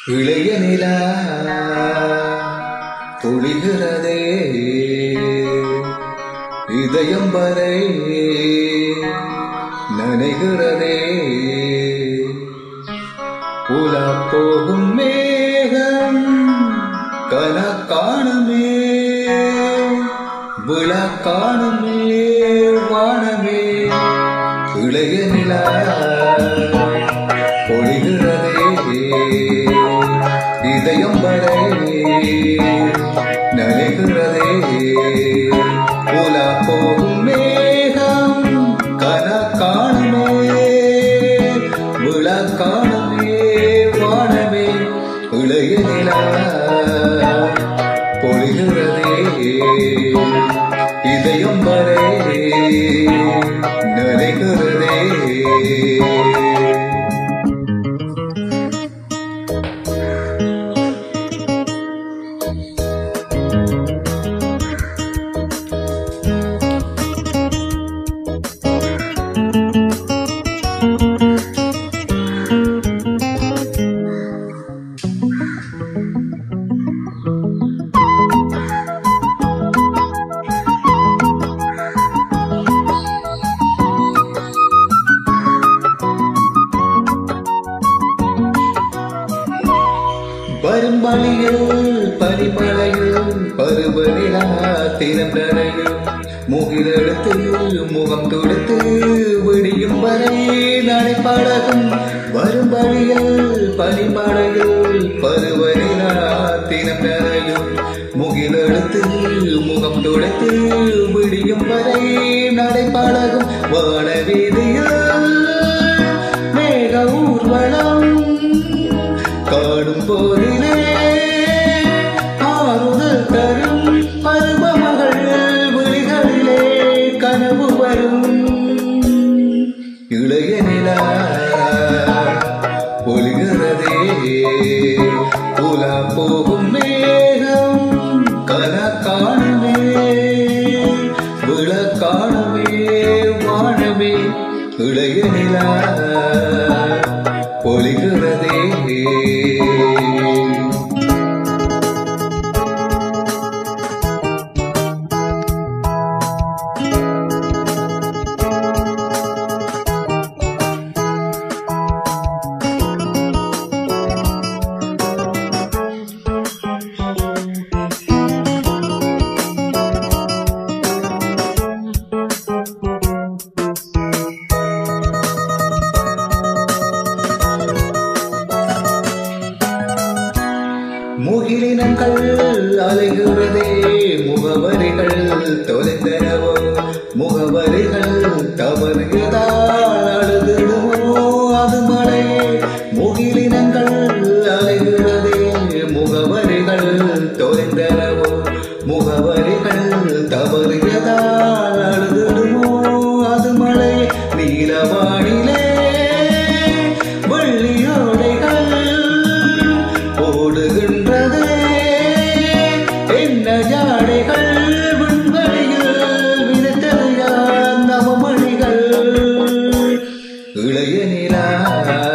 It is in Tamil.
இளைய நிலா பொழிகிறதே இதயம் வரை நனைகிறதே உலா போகும் மேகம் கனக்காணுமே விழா காணுமே வானமே இளைய நிலா பொழிகிறதே இதயம் வரை நனைகிறதே உலா போகும் மேகம் கனக்காணுமே விழா காணுமே வானமே இளைய நிலா பொழிகிறதே இதயம் வரை நனைகிறதே வரும் வழியில் பனிமலையில் பருவநிலா திறந்தரையில் முகிலெடுத்து முகம் தொடுத்து விடியும் வரை நடைப்பழகும் வரும் வழியில் பனிமலையில் பருவநிலா திறந்தரையில் முகிலெடுத்து முகம் தொடுத்து விடியும் வரை நடைப்பழகும் வான வீதியில் மேக ஊர்வலம் காடும் போதிலே ஆறுதல் தரும் பருவமகள் விழிகளிலே கனவு வரும் இளைய நிலா பொலிகிறதே புலா போகும் மேகம் கன காணுமே விழ காணுமே வானமே இளைய நிலா பொலிகிறதே முகிலினங்கள் அலைகிறதே முகவரிகள் தொலைந்தனவோ முகவரிகள் தவறுகிறதால் அழுதிடுமோ அது மழையே முகிலினங்கள் அலைகிறதே முகவரிகள் தொலைந்தனவோ முகவரிகள் தவறுகிறதால் அழுதிடுமோ அது மழையே நீலவானிலே வெள்ளியோடைகள் ஓடுகின்றதே என்ன ஜாடைகள் விண்வெளியில் விதைத்தது யார் நவமணிகள் இளைய நிலா